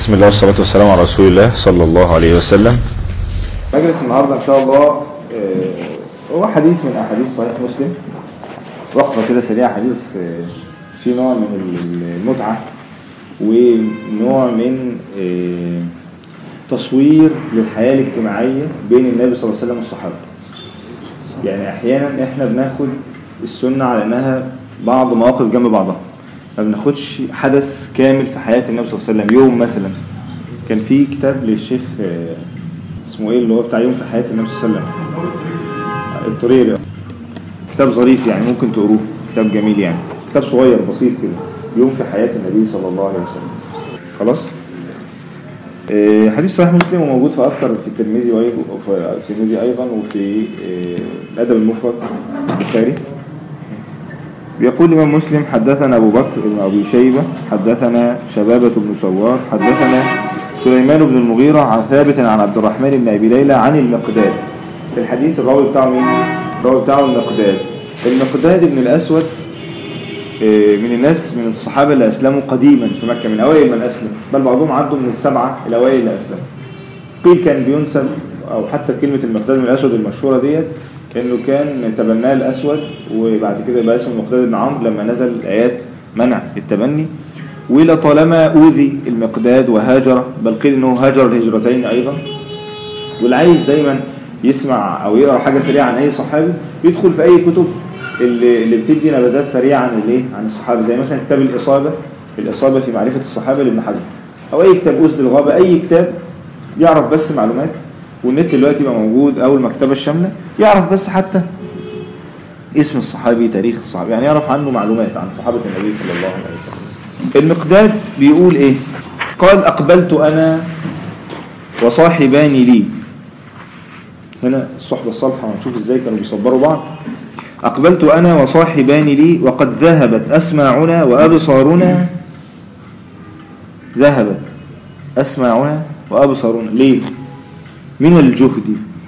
بسم الله والصلاة والسلام على رسول الله صلى الله عليه وسلم مجلس النهاردة إن شاء الله آه، هو حديث من أحاديث صحيح مسلم وقفة كده سريعة حديث آه، في نوع من المتعة ونوع من آه، تصوير للحياة الاجتماعية بين النبي صلى الله عليه وسلم والصحابة يعني أحيانا إحنا بناخد السنة على أنها بعض مواقف جنب بعضها ما بناخدش حدث كامل في حياة النبي صلى الله عليه وسلم يوم مثلا كان في كتاب للشيخ آه، اسمه ايه اللي هو بتاع يوم في حياة النبي صلى الله عليه وسلم الطريري كتاب ظريف يعني ممكن تقروه كتاب جميل يعني كتاب صغير بسيط كده يوم في حياة النبي صلى الله عليه وسلم خلاص آه، حديث صحيح مسلم وموجود في أكثر في الترمذي وأيضا- وفي الترمذي أيضا وفي آه، الأدب المفرد البخاري بيقول الإمام مسلم حدثنا أبو بكر بن أبي شيبة حدثنا شبابة بن سوار حدثنا سليمان بن المغيرة عن ثابت عن عبد الرحمن بن أبي ليلى عن المقداد في الحديث الراوي بتاعه مين؟ الراوي بتاعه المقداد المقداد بن الأسود آه، من الناس من الصحابة اللي أسلموا قديما في مكة من أوائل من أسلم بل بعضهم عدوا من السبعة الأوائل اللي أسلموا قيل كان بينسب أو حتى كلمة المقداد بن الأسود المشهورة ديت كأنه كان تبناه الأسود وبعد كده بقى اسمه المقداد بن عمرو لما نزل آيات منع التبني ولطالما أوذي المقداد وهاجر بل قيل أنه هاجر الهجرتين أيضا واللي عايز دايما يسمع أو يقرأ حاجة سريعة عن أي صحابي يدخل في أي كتب اللي, اللي بتدي نبذات سريعة عن الايه عن الصحابة زي مثلا كتاب الإصابة الإصابة في معرفة الصحابة لابن حجر أو أي كتاب أسد الغابة أي كتاب يعرف بس معلومات والنت دلوقتي بقى موجود أو المكتبة الشاملة يعرف بس حتى اسم الصحابي تاريخ الصحابي يعني يعرف عنه معلومات عن صحابة النبي صلى الله عليه وسلم المقداد بيقول ايه قال أقبلت أنا وصاحبان لي هنا الصحبة الصالحة ونشوف ازاي كانوا بيصبروا بعض أقبلت أنا وصاحبان لي وقد ذهبت أسماعنا وأبصارنا ذهبت أسماعنا وأبصارنا ليه من الجهد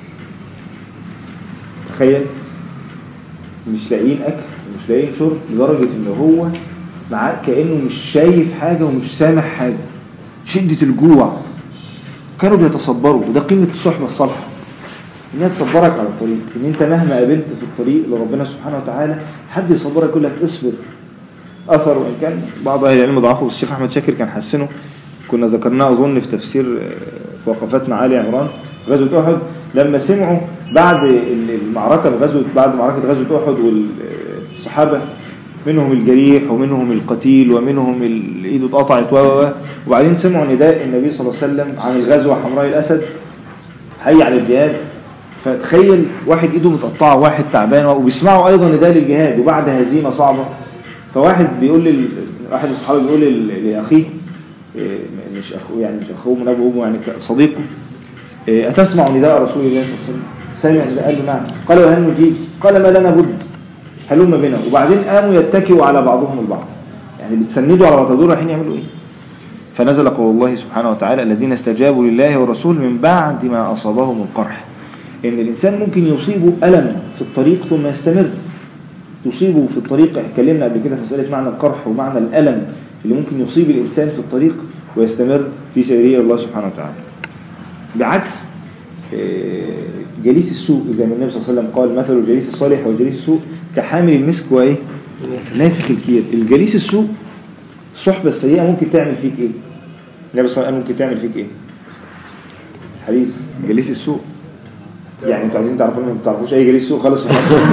تخيل مش لاقيين أكل مش لاقيين شرب لدرجة إن هو معاه كأنه مش شايف حاجة ومش سامع حاجة شدة الجوع كانوا بيتصبروا وده قيمة الصحبة الصالحة ان هي تصبرك على الطريق ان انت مهما قابلت في الطريق لربنا سبحانه وتعالى حد يصبرك يقول لك اصبر اثر وان كان بعض اهل العلم ضعفه والشيخ احمد شاكر كان حسنه كنا ذكرناه اظن في تفسير آه، في وقفات مع علي عمران غزوه احد لما سمعوا بعد المعركه بغزوه بعد معركه غزوه احد والصحابه منهم الجريح ومنهم القتيل ومنهم اللي ايده اتقطعت و و و وبعدين سمعوا نداء النبي صلى الله عليه وسلم عن الغزوه حمراء الاسد حي على الجهاد فتخيل واحد ايده متقطعه واحد تعبان وبيسمعوا ايضا نداء للجهاد وبعد هزيمه صعبه فواحد بيقول لل... واحد الصحابه بيقول لل- لاخيه إيه، مش اخوه يعني مش اخوه من ابو امه يعني صديقه إيه، اتسمع نداء رسول الله صلى الله عليه وسلم سمع نداء قال له نعم قال وهل نجيب قال ما لنا بد هلم بنا وبعدين قاموا يتكئوا على بعضهم البعض يعني بتسندوا على بعض دول رايحين يعملوا ايه فنزل قول الله سبحانه وتعالى الذين استجابوا لله والرسول من بعد ما أصابهم القرح إن الإنسان ممكن يصيبه ألم في الطريق ثم يستمر يصيبه في الطريق اتكلمنا قبل كده في مسألة معنى القرح ومعنى الألم اللي ممكن يصيب الإنسان في الطريق ويستمر في سيره إلى الله سبحانه وتعالى بعكس آه، جليس السوء زي ما النبي صلى الله عليه وسلم قال مثل الجليس الصالح والجليس السوء كحامل المسك وإيه نافخ الكير الجليس السوء الصحبة السيئة ممكن تعمل فيك ايه النبي صلى الله عليه وسلم ممكن تعمل فيك ايه حديث جليس السوء يعني انتوا عايزين تعرفوا ما بتعرفوش اي جليس سوء خالص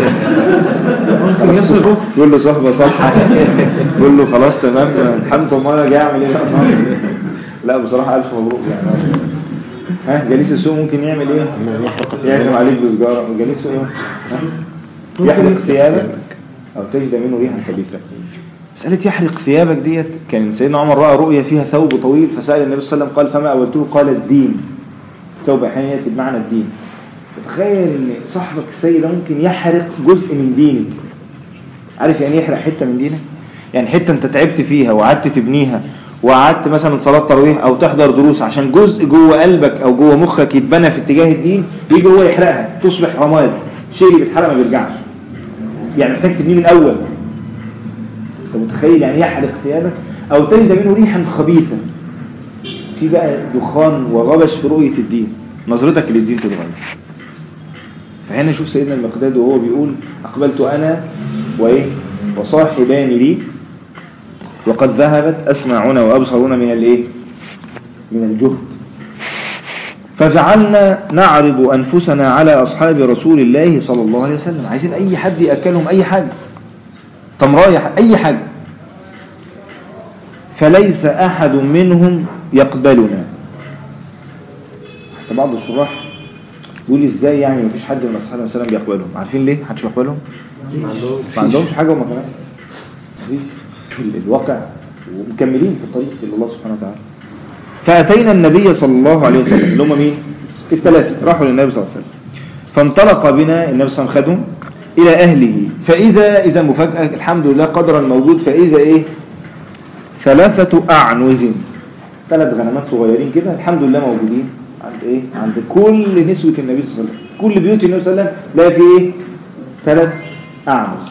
خلاص تقول له صحبة صالحة تقول له خلاص تمام الحمد لله انا جاي اعمل ايه بقى النهارده؟ لا بصراحة الف مبروك يعني ها جليس السوء ممكن يعمل ايه يعزم عليك بسجارة جليس السوء ايه ها؟ يحرق ثيابك او تجد منه ريحا خبيثة مسألة يحرق ثيابك ديت كان سيدنا عمر رأى رؤيا فيها ثوب طويل فسأل النبي صلى الله عليه وسلم قال فما أولته قال الدين ثوب أحيانا يأتي بمعنى الدين فتخيل ان صاحبك السيء ده ممكن يحرق جزء من دينك عارف يعني إيه يحرق حتة من دينك يعني حتة انت تعبت فيها وقعدت تبنيها وقعدت مثلا صلاة تراويح او تحضر دروس عشان جزء جوه قلبك او جوه مخك يتبنى في اتجاه الدين يجي هو يحرقها تصبح رماد الشيء اللي بيتحرق ما بيرجعش يعني محتاج تبنيه من الاول انت متخيل يعني يحرق ثيابك او تجد منه ريحا خبيثة في بقى دخان وغبش في رؤية الدين نظرتك للدين تتغير فهنا شوف سيدنا المقداد وهو بيقول أقبلت أنا وإيه وصاحبان لي وقد ذهبت أسماعنا وأبصرنا من الإيه من الجهد فجعلنا نعرض أنفسنا على أصحاب رسول الله صلى الله عليه وسلم عايزين أي حد يأكلهم أي حاجة تمرايح أي حاجة فليس أحد منهم يقبلنا حتى بعض الشراح يقول ازاي يعني مفيش حد من اصحاب النبي صلى الله عليه وسلم بيقبلهم عارفين ليه محدش بيقبلهم ما عندهمش حاجه هم كمان مفيش الواقع ومكملين في الطريق الى الله سبحانه وتعالى فاتينا النبي صلى الله عليه وسلم اللي هم مين الثلاثه راحوا للنبي صلى الله عليه وسلم فانطلق بنا النبي صلى الله عليه وسلم خدهم الى اهله فاذا اذا مفاجاه الحمد لله قدرا موجود فاذا ايه ثلاثه اعنز ثلاث غنمات صغيرين كده الحمد لله موجودين عند ايه عند كل نسوة النبي صلى الله عليه وسلم كل بيوت النبي صلى الله عليه وسلم لا في ايه ثلاث اعنز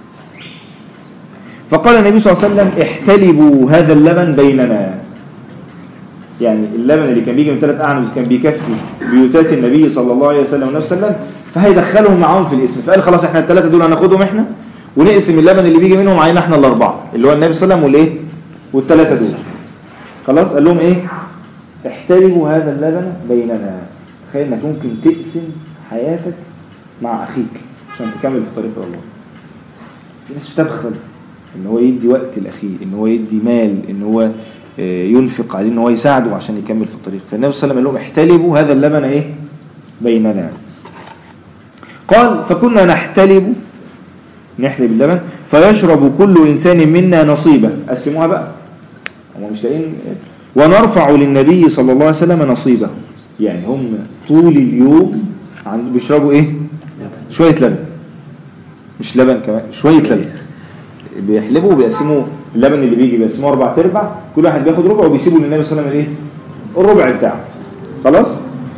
فقال النبي صلى الله عليه وسلم احتلبوا هذا اللبن بيننا يعني اللبن اللي كان بيجي من ثلاث اعنز كان بيكفي بيوتات النبي صلى الله عليه وسلم والنبي صلى الله عليه وسلم فهيدخلهم معاهم في الاسم فقال خلاص احنا الثلاثه دول هناخدهم احنا ونقسم اللبن اللي بيجي منهم علينا احنا الاربعه اللي هو النبي صلى الله عليه وسلم والايه والثلاثه دول خلاص قال لهم ايه احترموا هذا اللبن بيننا تخيل انك ممكن تقسم حياتك مع اخيك عشان تكمل في طريق الله في ناس بتبخل ان هو يدي وقت لاخيه ان هو يدي مال ان هو ينفق عليه ان هو يساعده عشان يكمل في الطريق فالنبي صلى الله عليه وسلم قال لهم احتلبوا هذا اللبن ايه بيننا قال فكنا نحتلب نحلب اللبن فيشرب كل انسان منا نصيبه قسموها بقى هم مش لاقيين ونرفع للنبي صلى الله عليه وسلم نصيبه يعني هم طول اليوم عند بيشربوا ايه شوية لبن مش لبن كمان شوية لبن بيحلبوا وبيقسموا اللبن اللي بيجي بيقسموه اربع تربع كل واحد بياخد ربع وبيسيبوا للنبي صلى الله عليه وسلم الايه الربع بتاعه خلاص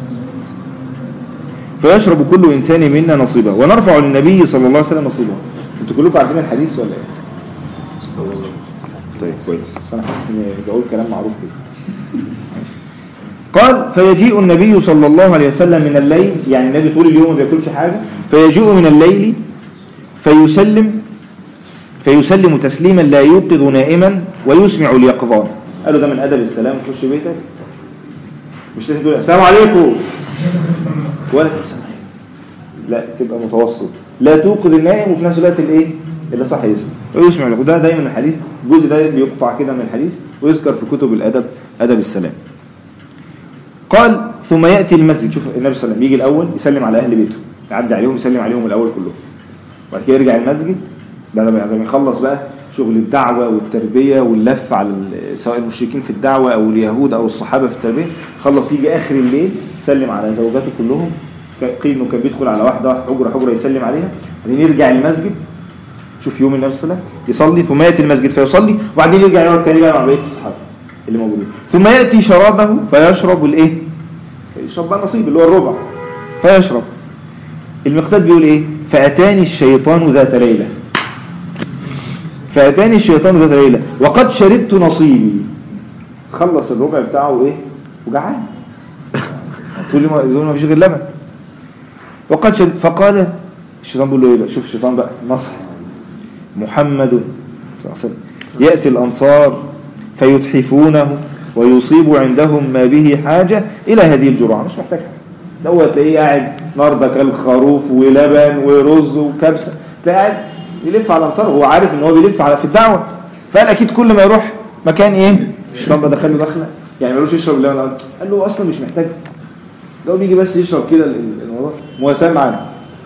فيشرب كل انسان منا نصيبه ونرفع للنبي صلى الله عليه وسلم نصيبه انتوا كلكم عارفين الحديث ولا ايه طيب كويس بس انا حاسس اني بقول كلام معروف كده قال فيجيء النبي صلى الله عليه وسلم من الليل يعني النبي طول اليوم ما بياكلش حاجه فيجيء من الليل فيسلم فيسلم تسليما لا يوقظ نائما ويسمع اليقظان قالوا ده من ادب السلام تخش بيتك مش لازم تقول السلام عليكم ولا تسمع لا تبقى متوسط لا توقظ النائم وفي نفس الوقت الايه اللي صح يسمع ويسمع له وده دايما الحديث الجزء ده بيقطع كده من الحديث ويذكر في كتب الادب ادب السلام قال ثم ياتي المسجد شوف النبي صلى الله عليه وسلم يجي الاول يسلم على اهل بيته يعدي عليهم يسلم عليهم الاول كلهم وبعد كده يرجع المسجد بعد ما يخلص بقى شغل الدعوة والتربية واللف على سواء المشركين في الدعوة أو اليهود أو الصحابة في التربية خلص يجي آخر الليل يسلم على زوجاته كلهم قيل إنه كان بيدخل على واحدة حجرة حجرة يسلم عليها بعدين يرجع المسجد شوف يوم النبي صلى الله عليه وسلم يصلي ثم يأتي المسجد فيصلي وبعدين يرجع يقعد تاني بقى مع بقية الصحابة اللي موجودين ثم يأتي شرابه فيشرب الإيه يشرب بقى نصيب اللي هو الربع فيشرب المقداد بيقول إيه فأتاني الشيطان ذات ليلة فأتاني الشيطان ذات ليلة وقد شربت نصيبي خلص الربع بتاعه ايه وجعان تقول لي ما ما فيش غير لبن وقد شرب فقال الشيطان بيقول له ايه بقى شوف الشيطان بقى نصح محمد صلى الله عليه وسلم يأتي الأنصار فيتحفونه ويصيب عندهم ما به حاجة إلى هذه الجرعة مش محتاج هو تلاقيه قاعد نهارده كل خروف ولبن ورز وكبسة تلاقيه قاعد يلف على الانصار هو عارف ان هو بيلف على في الدعوة فقال اكيد كل ما يروح مكان ايه الشيطان ده دخل له دخله يعني ما يقولوش يشرب اللبن قال له اصلا مش محتاج لو بيجي بس يشرب كده الموضوع مواساة معانا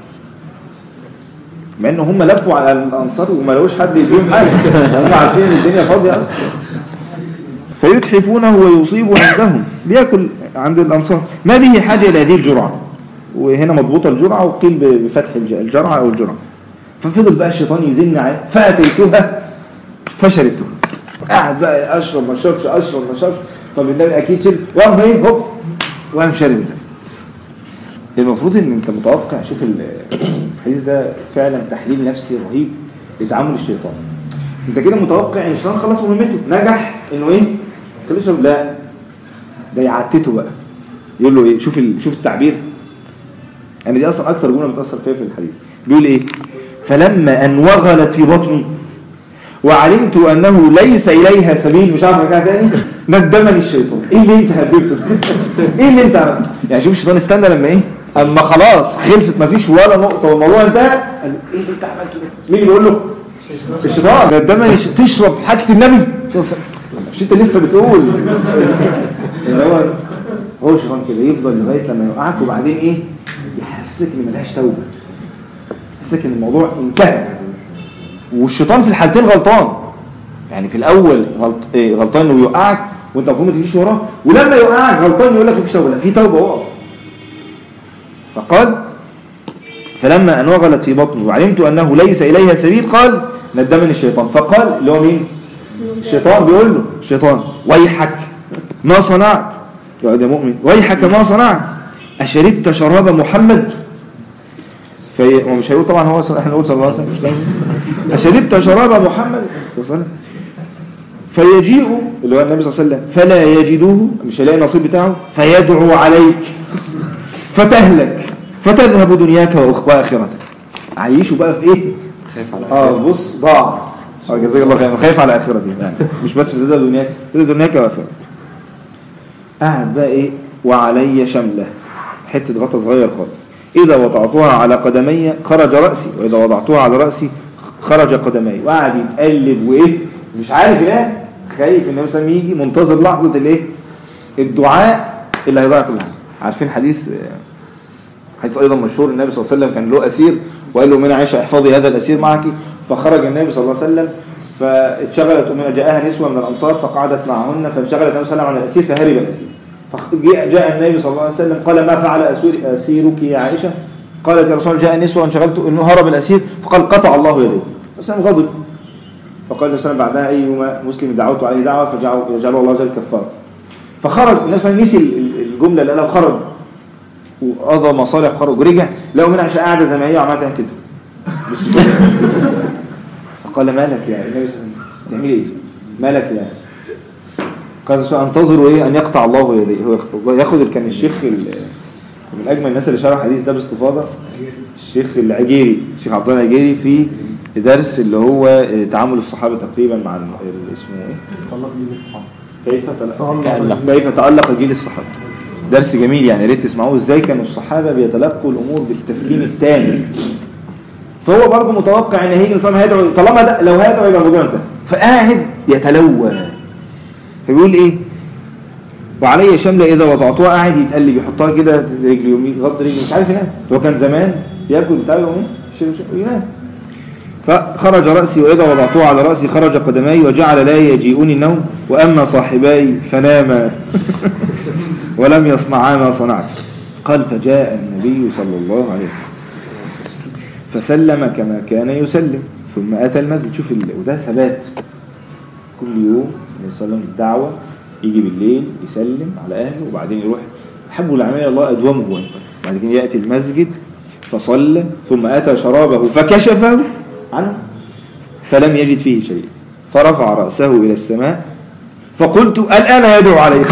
مع ان هم لفوا على الانصار وما لقوش حد يديهم حاجه هم عارفين ان الدنيا فاضيه اصلا فيتحفونه ويصيب عندهم بياكل عند الانصار ما به حاجه الى هذه الجرعه وهنا مضبوطه الجرعه وقيل بفتح الجرعه او الجرعه ففضل بقى الشيطان يزن عليه فأتيتها فشربتها قاعد بقى أشرب ما شربش أشرب ما شربش طب النبي أكيد شرب وقام ايه هوب وقام شارب النبي المفروض ان انت متوقع شوف الحديث ده فعلا تحليل نفسي رهيب لتعامل الشيطان انت كده متوقع ان الشيطان خلص مهمته نجح انه ايه يشرب لا ده يعتته بقى يقول له ايه شوف ال... شوف التعبير يعني دي اصلا اكثر جمله بتاثر فيها في الحديث بيقول ايه فلما ان وغلت في بطني وعلمت انه ليس اليها سبيل مش عارف ارجع تاني ندمني الشيطان ايه اللي انت هببته ده؟ ايه اللي انت عملته يعني شوف الشيطان استنى لما ايه اما خلاص خلصت مفيش ولا نقطه والموضوع انتهى قال ايه اللي انت عملته ده مين اللي بيقول له الشيطان ندمني الش- تشرب حاجه النبي صلى الله عليه وسلم. مش انت لسه بتقول يعني هو هو الشيطان كده يفضل لغايه لما يوقعك وبعدين ايه يحسسك ان ملهاش توبه يحسسك ان الموضوع انتهى والشيطان في الحالتين غلطان يعني في الاول غلط إيه غلطان انه يوقعك وانت المفروض ما تجيش وراه ولما يوقعك غلطان يقول لك مفيش توبه لا في توبه اقف فقال فلما ان وغلت في بطني وعلمت انه ليس اليها سبيل قال ندمني الشيطان فقال اللي هو مين الشيطان بيقول له الشيطان ويحك ما صنعت يا ده مؤمن ويحك ما صنعت أشربت شراب محمد في هو مش هيقول طبعا هو صلى- احنا نقول صلى الله عليه وسلم مش لازم أشربت شراب محمد صلى الله عليه وسلم فيجيء اللي هو النبي صلى الله عليه وسلم فلا يجدوه مش هيلاقي النصيب بتاعه فيدعو عليك فتهلك فتذهب دنياك وأخ- وآخرتك عيشوا بقى في ايه خايف على اه بص ضاع اه جزاك الله خير خايف على اخرتي يعني مش بس في رضا دنياك رضا دنياك واخرتك قاعد بقى ايه وعلي شمله حته غطا صغير خالص اذا وضعتها على قدمي خرج راسي واذا وضعتها على راسي خرج قدمي وقعد يتقلب وايه مش عارف ينام خايف النبي صلى الله عليه وسلم يجي منتظر لحظه الايه الدعاء اللي هيضيع كل حاجه عارفين حديث آه، حديث أيضا مشهور النبي صلى الله عليه وسلم كان له أسير وقال له من عائشة احفظي هذا الأسير معك فخرج النبي صلى الله عليه وسلم فاتشغلت أمنا جاءها نسوة من الأنصار فقعدت معهن فانشغلت النبي صلى الله عليه وسلم عن الأسير فهرب الأسير فجاء جاء النبي صلى الله عليه وسلم قال ما فعل أسير أسيرك يا عائشة قالت يا رسول الله جاء نسوة وانشغلت انه هرب الأسير فقال قطع الله يديه فسلم غضب فقال النبي صلى الله عليه وسلم بعدها أيما مسلم دعوت عليه دعوة فجعله الله عز وجل كفارة فخرج النبي صلى الله عليه وسلم نسي ال- ال- الجملة اللي قالها وخرج وقضى مصالح خرج ورجع لقوا منها عشان قاعده زي ما هي وعماله تعمل كده بس كده. فقال مالك يا النبي صلى الله عليه وسلم تعملي ايه مالك يا قال سأنتظر ايه ان يقطع الله يديه هو ياخد كان الشيخ ال- من اجمل الناس اللي شرح الحديث ده باستفاضه الشيخ العجيري الشيخ عبد الله العجيري في درس اللي هو آه، تعامل الصحابه تقريبا مع ال- ال- اسمه ايه كيف تألق كيف تألق جيل الصحابة درس جميل يعني يا ريت تسمعوه ازاي كانوا الصحابة بيتلقوا الأمور بالتسليم التام فهو برضه متوقع ان هيجي نظام هيدعو طالما ده لو هيدعو يبقى الموضوع انتهى فقاعد يتلوى فبيقول ايه وعلي شملة إذا وضعتها قاعد يتقلب يحطها كده رجل يمين غض رجل مش عارف ينام هو كان زمان ياكل بتاعه يومين ينام فخرج رأسي وإذا وضعته على رأسي خرج قدمي وجعل لا يجيئني النوم وأما صاحباي فناما ولم يصنعا ما صنعت قال فجاء النبي صلى الله عليه وسلم فسلم كما كان يسلم ثم أتى المسجد شوف ال... وده ثبات كل يوم النبي صلى الله عليه وسلم الدعوة يجي بالليل يسلم على أهله وبعدين يروح حبوا العمل الله أدومه بعد كده يأتي المسجد فصلى ثم أتى شرابه فكشفه عنه فلم يجد فيه شيء فرفع رأسه إلى السماء فقلت الآن يدعو عليه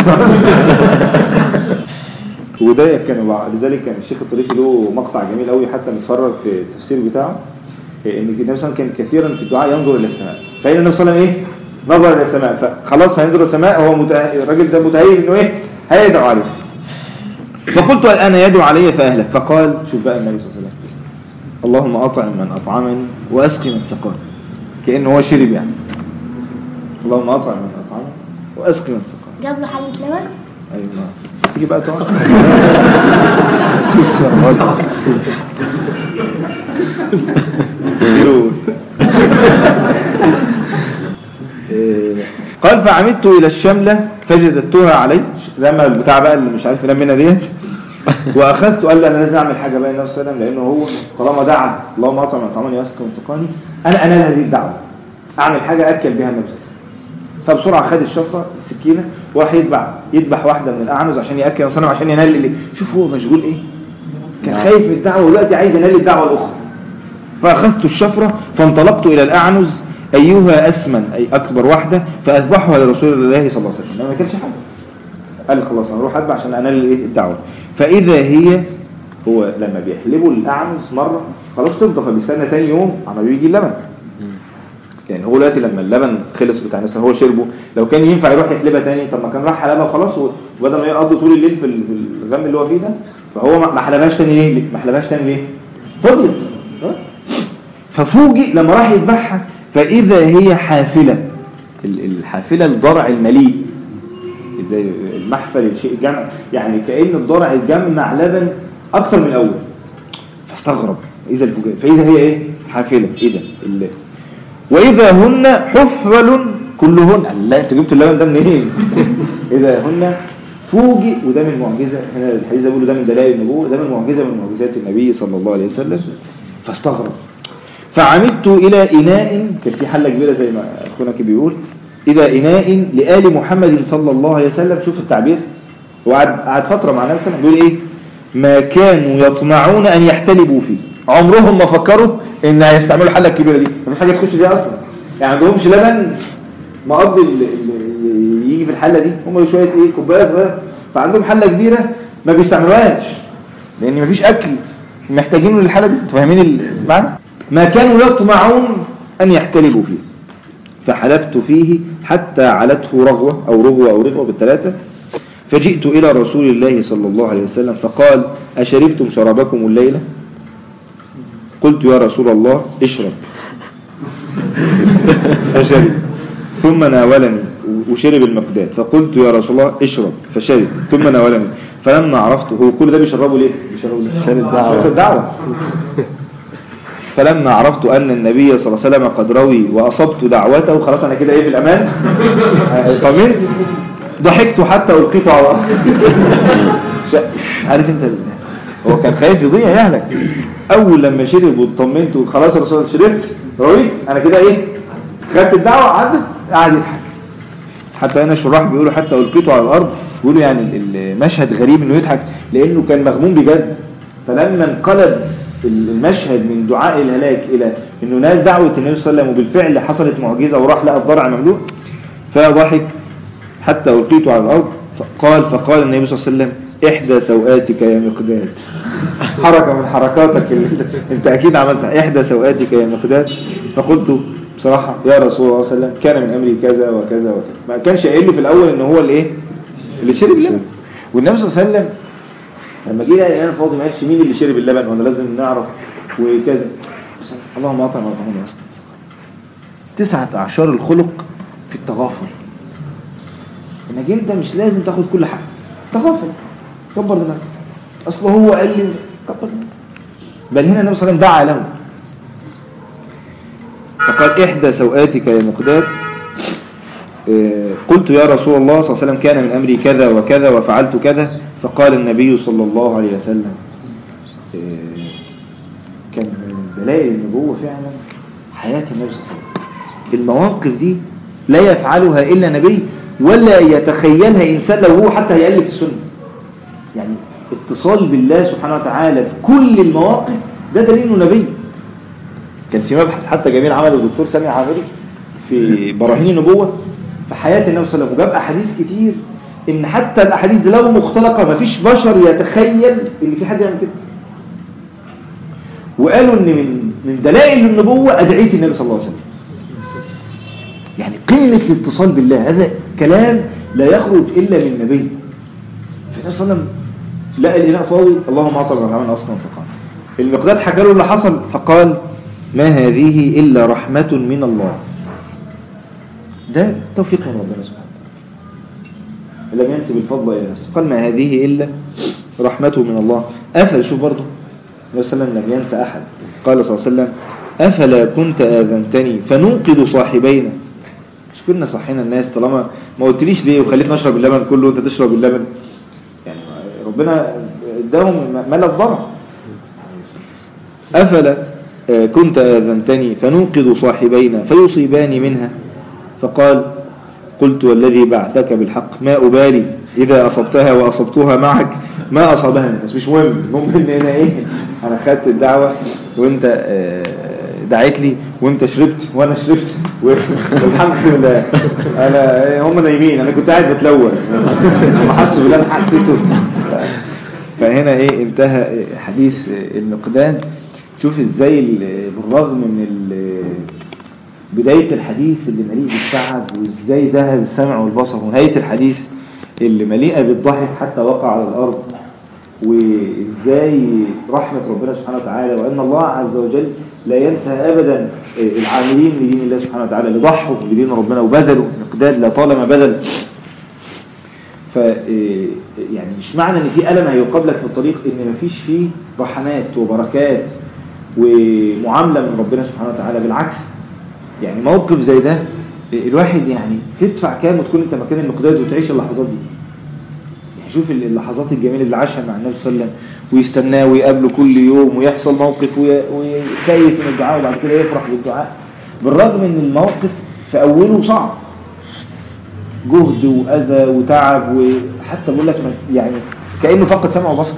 وده كان لذلك كان الشيخ الطريقي له مقطع جميل قوي حتى متفرج في التفسير بتاعه ان النبي صلى الله عليه وسلم كان كثيرا في الدعاء ينظر الى السماء فإن النبي صلى الله عليه وسلم ايه نظر الى السماء فخلاص هينظر السماء هو متأ... الراجل ده متهيئ انه ايه هيدعو عليه فقلت الآن يدعو علي فأهلك فقال شوف بقى النبي صلى الله عليه وسلم اللهم أطعم من أطعمني وأسقي من سقاني كأنه هو شرب يعني اللهم أطعم من أطعمني وأسقي من سقاني جاب له حلة لبن أيوة تيجي بقى تقعد شوف سؤال قال فعمدت إلى الشملة فجدتها علي لما البتاع بقى اللي مش عارف ينام منها ديت واخذت قال لي انا لازم اعمل حاجه بقى النبي صلى الله عليه وسلم لانه هو طالما دعا اللهم اطعم طعمني واسقي من سقاني انا انال هذه الدعوه اعمل حاجه اكل بها النبي صلى الله عليه وسلم فبسرعه خد الشفره السكينه وراح يذبح يذبح واحده من الاعنز عشان ياكل النبي عشان ينال اللي شوف هو مشغول ايه كان خايف من الدعوه ودلوقتي عايز ينال الدعوه الاخرى فاخذت الشفره فانطلقت الى الاعنز ايها اسمن اي اكبر واحده فاذبحها لرسول الله صلى الله عليه وسلم ما كانش حاجه قال لي خلاص انا اروح اتبع عشان انال الايه الدعوه فاذا هي هو لما بيحلبوا الاعمس مره خلاص تفضى فبيستنى تاني يوم عمال بيجي اللبن يعني هو دلوقتي لما اللبن خلص بتاع الناس هو شربه لو كان ينفع يروح يحلبها تاني طب ما كان راح حلبها وخلاص وبدل ما يقضي طول الليل في ال- في الغم اللي هو فيه ده فهو ما ما حلبهاش تاني ليه ما حلبهاش تاني ليه فضلت ها؟ ففوجئ لما راح يذبحها فاذا هي حافله ال- الحافله الضرع المليء زي المحفل الشيء جمع يعني كأن الضرع الجمع لبن أكثر من الأول فاستغرب إذا الفجاء فإذا هي إيه حافلة إيه ده ال- وإذا هن حفل كلهن لا أنت جبت اللبن ده منين إذا هن فوجئ وده من معجزة هنا الحديث ده بيقولوا ده من دلائل النبوة ده من معجزة من معجزات النبي صلى الله عليه وسلم فاستغرب فعمدت إلى إناء كان في حلة كبيرة زي ما أخونا كده بيقول إلى إناء لآل محمد صلى الله عليه وسلم شوف التعبير وقعد قعد فترة مع نفسه بيقول إيه ما كانوا يطمعون أن يحتلبوا فيه عمرهم ما فكروا إن هيستعملوا الحلة الكبيرة دي مفيش حاجة تخش فيها أصلا يعني عندهمش لبن مقضي ال- ال- يجي في الحلة دي هم شوية إيه كوباية صغيرة فعندهم حلة كبيرة ما بيستعملوهاش لأن مفيش أكل محتاجينه للحالة دي انتوا فاهمين المعنى ما كانوا يطمعون أن يحتلبوا فيه فحلبت فيه حتى علته رغوة أو رغوة أو رغوة بالثلاثة فجئت إلى رسول الله صلى الله عليه وسلم فقال أشربتم شرابكم الليلة قلت يا رسول الله اشرب فشرب ثم ناولني وشرب المقداد فقلت يا رسول الله اشرب فشرب ثم ناولني فلما عرفت هو كل ده بيشربه ليه بيشربه ليه عشان الدعوة. عشان الدعوة فلما عرفت أن النبي صلى الله عليه وسلم قد روي وأصبت دعوته خلاص أنا كده إيه في الأمان طمنت ضحكت حتى ألقيت على الأرض ش- عارف أنت ال- هو كان خايف يضيع يهلك أول لما شرب واطمنت وخلاص يا رسول الله شربت رويت أنا كده إيه خدت الدعوة عدت قعد يضحك حتى هنا الشراح بيقولوا حتى ألقيته على الأرض بيقولوا يعني ال- المشهد غريب إنه يضحك لأنه كان مغموم بجد فلما انقلب المشهد من دعاء الهلاك إلى إنه نال دعوة النبي صلى الله عليه وسلم وبالفعل حصلت معجزة وراح لقى الضرع مملوء فضحك حتى ألقيته على الأرض قال فقال النبي صلى الله عليه وسلم إحدى سوآتك يا مقداد حركة من حركاتك اللي انت, انت أكيد عملتها إحدى سوآتك يا مقداد فقلت بصراحة يا رسول الله صلى الله عليه وسلم كان من أمري كذا وكذا وكذا ما كانش قايل له في الأول إن هو اللي إيه اللي شرب اللبن والنبي صلى الله عليه وسلم لما جه لقى انا فاضي ما قالش مين اللي شرب اللبن وانا لازم نعرف وكذا بس اللهم اطعم وارحمه يا أسطى. تسعة أعشار الخلق في التغافل انك انت مش لازم تاخد كل حاجة تغافل كبر دماغك اصل هو قال لي كبر دماغك بل هنا النبي صلى الله عليه وسلم دعا له فقال احدى سوآتك يا مقداد آه، قلت يا رسول الله صلى الله عليه وسلم كان من أمري كذا وكذا وفعلت كذا فقال النبي صلى الله عليه وسلم آه، كان من دلائل النبوة فعلا حياة النبي صلى الله عليه وسلم المواقف دي لا يفعلها إلا نبي ولا يتخيلها إنسان لو هو حتى هيألف السنة يعني اتصال بالله سبحانه وتعالى في كل المواقف ده دليل انه نبي كان في مبحث حتى جميل عمله الدكتور سامي عامري في براهين النبوة في حياة النبي صلى الله عليه وسلم وجاب أحاديث كتير إن حتى الأحاديث دي لو مختلقة مفيش بشر يتخيل إن في حد يعمل كده وقالوا إن من من دلائل النبوة أدعية النبي صلى الله عليه وسلم يعني قمة الاتصال بالله هذا كلام لا يخرج إلا من نبي فالنبي صلى الله عليه وسلم لقى الإله فاضي اللهم أعطى الرحمن أصلا سقام المقداد حكى له اللي حصل فقال ما هذه إلا رحمة من الله ده توفيق من ربنا سبحانه وتعالى لم ينسب الفضل إلى نفسه قال ما هذه إلا رحمة من الله أفل شوف برضه النبي صلى الله عليه وسلم لم ينسى أحد قال صلى الله عليه وسلم أفلا كنت آذنتني فنوقظ صاحبينا مش كنا صحينا الناس طالما ما قلتليش ليه وخليتني أشرب اللبن كله وأنت تشرب اللبن يعني ربنا اداهم ملا الضرع أفلا آه، كنت آذنتني فننقذ صاحبينا فيصيبان منها فقال قلت والذي بعثك بالحق ما أبالي إذا أصبتها وأصبتها معك ما أصابها الناس مش مهم المهم إن أنا إيه أنا خدت الدعوة وأنت آه، دعيت لي وانت شربت وانا شربت والحمد لله انا هم نايمين انا كنت قاعد بتلون لما حسوا بالله انا حسيته فهنا ايه انتهى حديث المقداد شوف ازاي ال- بالرغم من ال- بداية الحديث اللي مليء بالتعب وازاي ذهب السمع والبصر ونهاية الحديث اللي مليئة بالضحك حتى وقع على الأرض وازاي رحمة ربنا سبحانه وتعالى وأن الله عز وجل لا ينسى أبدا العاملين لدين الله سبحانه وتعالى اللي ضحوا بدين ربنا وبذلوا مقداد لطالما بذل ف يعني مش معنى ان في ألم هيقابلك في الطريق ان مفيش فيه رحمات وبركات ومعاملة من ربنا سبحانه وتعالى بالعكس يعني موقف زي ده الواحد يعني تدفع كام وتكون انت مكان المقداد وتعيش اللحظات دي يعني شوف اللحظات الجميلة اللي عاشها مع النبي صلى الله عليه وسلم ويستناه ويقابله كل يوم ويحصل موقف وي- ويكيف من الدعاء وبعد كده يفرح بالدعاء بالرغم ان الموقف في اوله صعب جهد واذى وتعب وحتى بقول لك يعني كانه فقد سمع وبصر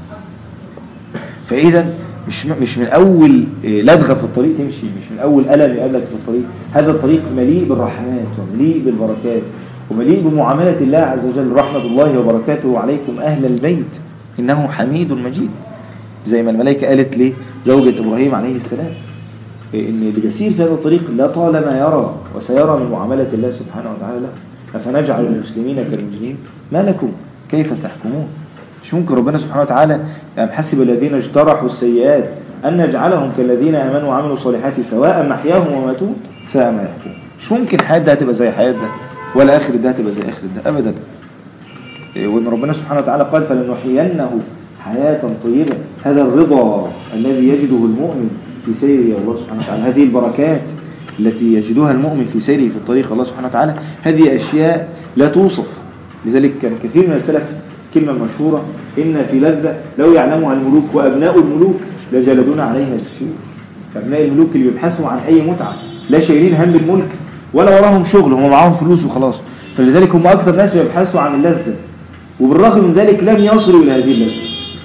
فاذا مش مش من اول لدغه في الطريق تمشي مش من اول الم يقابلك في الطريق هذا الطريق مليء بالرحمات ومليء بالبركات ومليء بمعامله الله عز وجل رحمه الله وبركاته عليكم اهل البيت انه حميد مجيد زي ما الملائكه قالت لزوجة ابراهيم عليه السلام ان اللي بيسير في هذا الطريق لا طالما يرى وسيرى من معامله الله سبحانه وتعالى له افنجعل المسلمين كالمجرمين ما لكم كيف تحكمون مش ممكن ربنا سبحانه وتعالى أم حسب الذين اجترحوا السيئات أن نجعلهم كالذين آمنوا وعملوا الصالحات سواء محياهم وماتوا ساء ما يحكمون مش ممكن حياة ده هتبقى زي حياة ده ولا آخر ده هتبقى زي آخر ده أبدا إيه، وإن ربنا سبحانه وتعالى قال فلنحيينه حياة طيبة هذا الرضا الذي يجده المؤمن في سيره الله سبحانه وتعالى هذه البركات التي يجدها المؤمن في سيره في الطريق الله سبحانه وتعالى هذه أشياء لا توصف لذلك كان كثير من السلف كلمة مشهورة إن في لذة لو يعلمها الملوك وأبناء الملوك لجلدون عليها السيوف أبناء الملوك اللي بيبحثوا عن أي متعة لا شايلين هم الملك ولا وراهم شغل هم معاهم فلوس وخلاص فلذلك هم أكثر ناس يبحثوا عن اللذة وبالرغم من ذلك لم يصلوا إلى هذه اللذة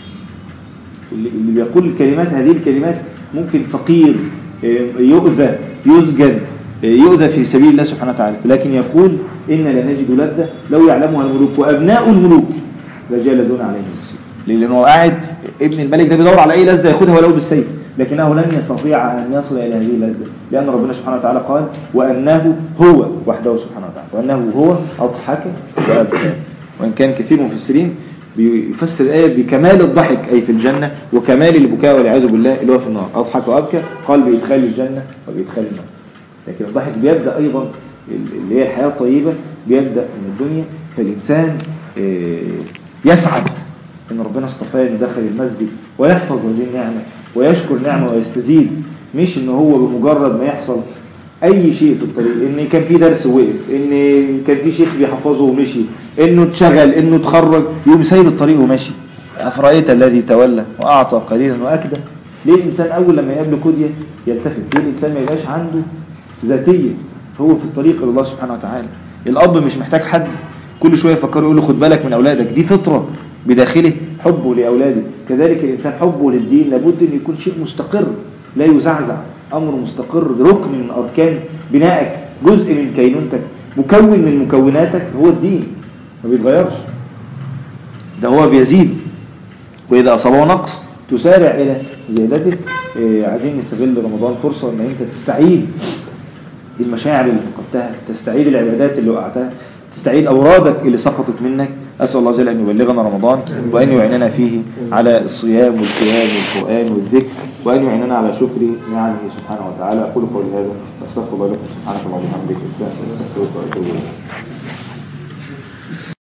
اللي اللي بيقول الكلمات هذه الكلمات ممكن فقير آه، يؤذى يسجن آه، يؤذى في سبيل الله سبحانه وتعالى لكن يقول إن لنجد لذة لو يعلمها الملوك وأبناء الملوك لجالدون عليه السيف لأنه قاعد ابن الملك ده بيدور على أي لذة يأخذها ولو بالسيف لكنه لن يستطيع أن يصل إلى هذه اللذة لأن ربنا سبحانه وتعالى قال وأنه هو وحده سبحانه وتعالى وأنه هو أضحك وأبكى وإن كان كثير من المفسرين بيفسر الآية بكمال الضحك أي في الجنة وكمال البكاء والعياذ بالله اللي هو في النار أضحك وأبكى قال بإدخال الجنة وبإدخال النار لكن الضحك بيبدأ أيضا اللي هي الحياة الطيبة بيبدأ من الدنيا فالإنسان آه، يسعد إن ربنا اصطفاه إنه دخل المسجد ويحفظ هذه النعمة ويشكر نعمة ويستزيد مش إن هو بمجرد ما يحصل أي شيء في الطريق إن كان في درس وقف إن كان في شيخ بيحفظه ومشي إنه اتشغل إنه اتخرج يقوم سايب الطريق وماشي أفرأيت الذي تولى وأعطى قليلا وأكدى ليه الإنسان أول لما يقابله كودية يلتفت ليه الإنسان ما يبقاش عنده ذاتية هو في الطريق إلى الله سبحانه وتعالى الأب مش محتاج حد كل شوية يفكر يقول له خد بالك من أولادك دي فطرة بداخله حبه لأولاده كذلك الإنسان حبه للدين لابد أن يكون شيء مستقر لا يزعزع أمر مستقر ركن من أركان بنائك جزء من كينونتك مكون من مكوناتك هو الدين ما بيتغيرش ده هو بيزيد وإذا أصابه نقص تسارع إلى زيادته إيه، عايزين نستغل رمضان فرصة أن أنت تستعيد المشاعر اللي فقدتها تستعيد العبادات اللي وقعتها تستعيد أورادك اللي سقطت منك أسأل الله جل أن يبلغنا رمضان وأن يعيننا فيه على الصيام والقيام والقرآن والذكر وأن يعيننا على شكر نعمه سبحانه وتعالى أقول قولي هذا واستغفر الله لكم سبحانك اللهم وبحمدك أستغفرك وأتوب إليك